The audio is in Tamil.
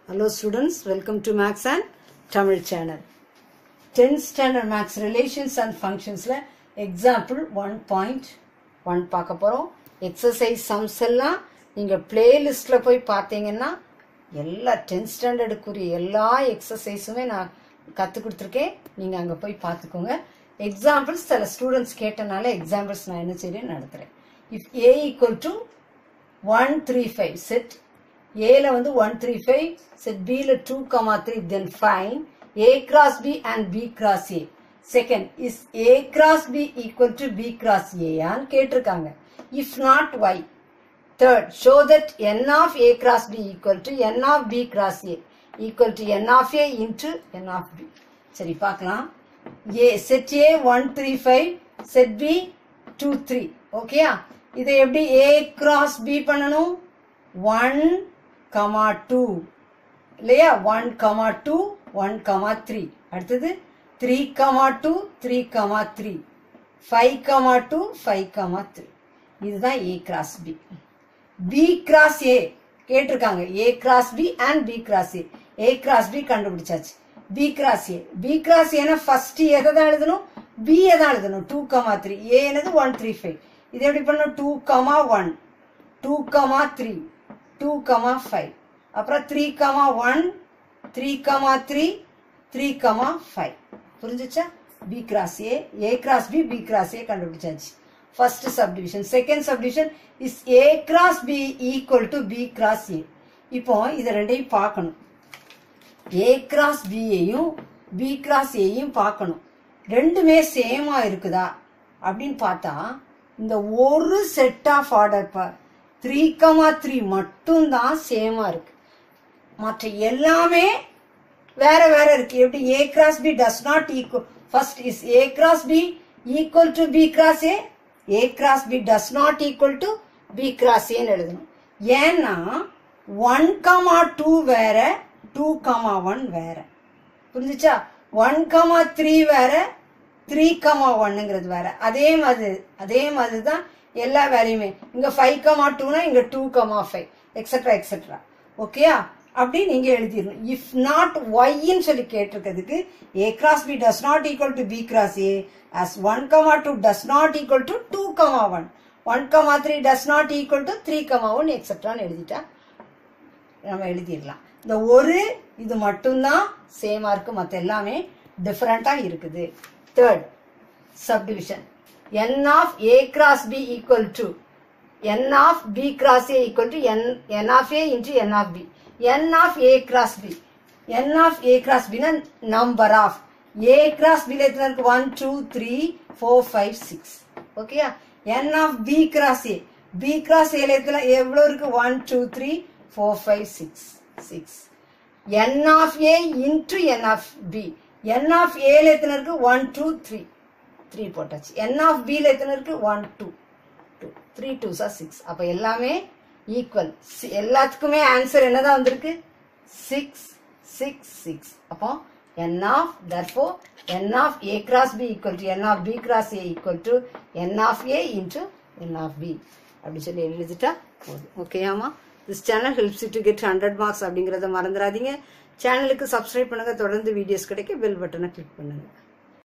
Hello students, welcome to Max and Tamil channel. 10th standard Max relations and functionsல example 1.1 பார்க்க போறோம் exercise sums எல்லாம் நீங்க பிளேலிஸ்ட்ல போய் பார்த்தீங்கன்னா எல்லா 10th ஸ்டாண்டர்டுக்குரிய எல்லா எக்ஸசைஸுமே நான் கற்றுக் கொடுத்துருக்கேன் நீங்கள் அங்கே போய் பார்த்துக்கோங்க எக்ஸாம்பிள்ஸ் சில ஸ்டூடெண்ட்ஸ் கேட்டனால எக்ஸாம்பிள்ஸ் நான் என்ன செய்றேன் நடத்துகிறேன் if A equal to one three five set ஏல வந்து ஒன் த்ரீ ஃபைவ் செட் பியில் two comma three then find A cross B and B cross A second is A cross B equal to B cross ஏயான்னு கேட்டிருக்காங்க if not why third show that n of A cross B equal to n of B cross A equal to n of A into n of B சரி பார்க்கலாம் A set A one three five set B two three ஓகேயா இதை எப்படி ஏ கிராஸ் பி பண்ணணும் ஒன் கமா டூ இல்லையா one comma two one comma three அடுத்தது three comma two three comma three five comma two five comma three இதுதான் A cross B B cross A கேட்டிருக்காங்க A cross B and B cross A A cross B கண்டுபிடிச்சாச்சு B cross A B cross ஏன்னா ஃபர்ஸ்ட் எதை தான் எழுதணும் பி தான் எழுதணும் டூ கமா த்ரீ ஏ என்னது ஒன் த்ரீ ஃபைவ் இது எப்படி பண்ணணும் two comma one two comma three two comma five அப்புறம் three comma one three comma three three comma five புரிஞ்சுச்சா B cross A A cross B B cross A கண்டுபிடிச்சாச்சு first subdivision second subdivision is A cross B equal to B cross A இப்போ இதை ரெண்டையும் பார்க்கணும் ஏ கிராஸ் பியையும் பி கிராஸ் ஏயும் பார்க்கணும் ரெண்டுமே சேமா இருக்குதா அப்படின்னு பார்த்தா இந்த ஒரு set of order pair three comma three மட்டும்தான் சேமா இருக்கு மற்ற எல்லாமே வேற வேற இருக்கு எப்படி A cross B does not equal first is A cross B equal to B cross A A cross B does not equal to B cross ஏன்னு எழுதணும் ஏன்னா ஒன் கமா டூ வேற டூ கமா ஒன் வேற புரிஞ்சுச்சா ஒன் கமா த்ரீ வேற த்ரீ கமா ஒன்னுங்கிறது வேற அதே மாதிரி அதே மாதிரி தான் எல்லா வேலையுமே இங்க ஃபைவ் கமா டூனா இங்க two comma five etcetera etcetera ஓகேயா அப்படி நீங்க எழுதிடணும் இஃப் நாட் ஒய்ன்னு சொல்லி கேட்டிருக்கிறதுக்கு A cross B does not equal to B cross A as one comma two does not equal to two comma one one comma three does not equal to three comma one எக்ஸெட்ரான்னு எழுதிட்டா நம்ம எழுதிடலாம் இந்த ஒரு இது மட்டும்தான் சேமா இருக்கு மற்ற எல்லாமே டிஃப்ரெண்டா இருக்குது third subdivision n of A cross B equal to n of B cross A equal to n n of A into n of B n of A cross B n of A cross பினா நம்பர் ஆஃப் ஏ கிராஸ் பில எத்தனை இருக்கு one two three four five six ஓகேயா n of B cross A B cross ஏல எத்தனை எவ்வளோ இருக்கு one two three four five six six N of A into n of B n of ஏல எத்தனை இருக்கு ஒன் டூ த்ரீ த்ரீ போட்டாச்சு என் ஆஃப் பியில் எத்தனை இருக்கு one two two three two sir six அப்போ எல்லாமே ஈக்குவல் எல்லாத்துக்குமே ஆன்சர் என்னதான் வந்திருக்கு சிக்ஸ் சிக்ஸ் சிக்ஸ் அப்போ n of therefore n of A cross B equal to n of B cross A equal to n of A into n of B அப்படி சொல்லி எழுதிட்டா போதும் ஓகேயாமா this channel helps to get hundred marks அப்படிங்கிறத மறந்துடாதீங்க சேனலுக்கு சப்ஸ்கிரைப் பண்ணுங்க தொடர்ந்து வீடியோஸ் கிடைக்க பெல் பட்டனை கிளிக் பண்ணுங்க